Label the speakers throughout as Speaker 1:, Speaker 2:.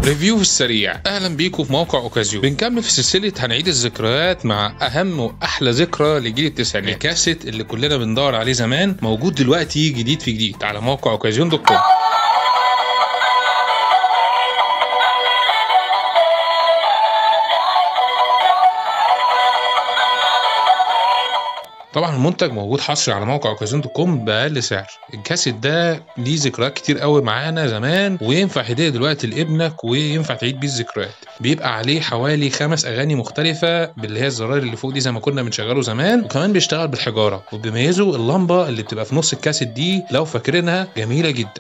Speaker 1: ريفيو السريع اهلا بيكم في موقع اوكازيو بنكمل في سلسله هنعيد الذكريات مع اهم واحلى ذكرى لجيل التسعينات الكاسيت اللي كلنا بندور عليه زمان موجود دلوقتي جديد في جديد على موقع اوكازيون دوت كوم طبعا المنتج موجود حصري على موقع اوكازيون دوت كوم باقل سعر الكاسيت ده ليه ذكريات كتير قوي معانا زمان وينفع هديه دلوقتي لابنك وينفع تعيد بيه الذكريات بيبقى عليه حوالي خمس اغاني مختلفه باللي هي الزراير اللي فوق دي زي ما كنا بنشغله زمان وكمان بيشتغل بالحجاره وبيميزه اللمبه اللي بتبقى في نص الكاسيت دي لو فاكرينها جميله جدا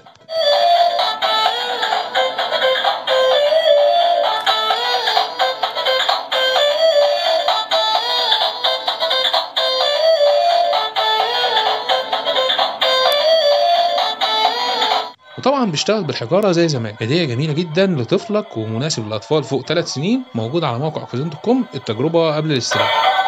Speaker 1: وطبعا بيشتغل بالحجاره زي زمان هديه جميله جدا لطفلك ومناسب للاطفال فوق 3 سنين موجود على موقع اوكازيون دوت كوم التجربه قبل الاستلام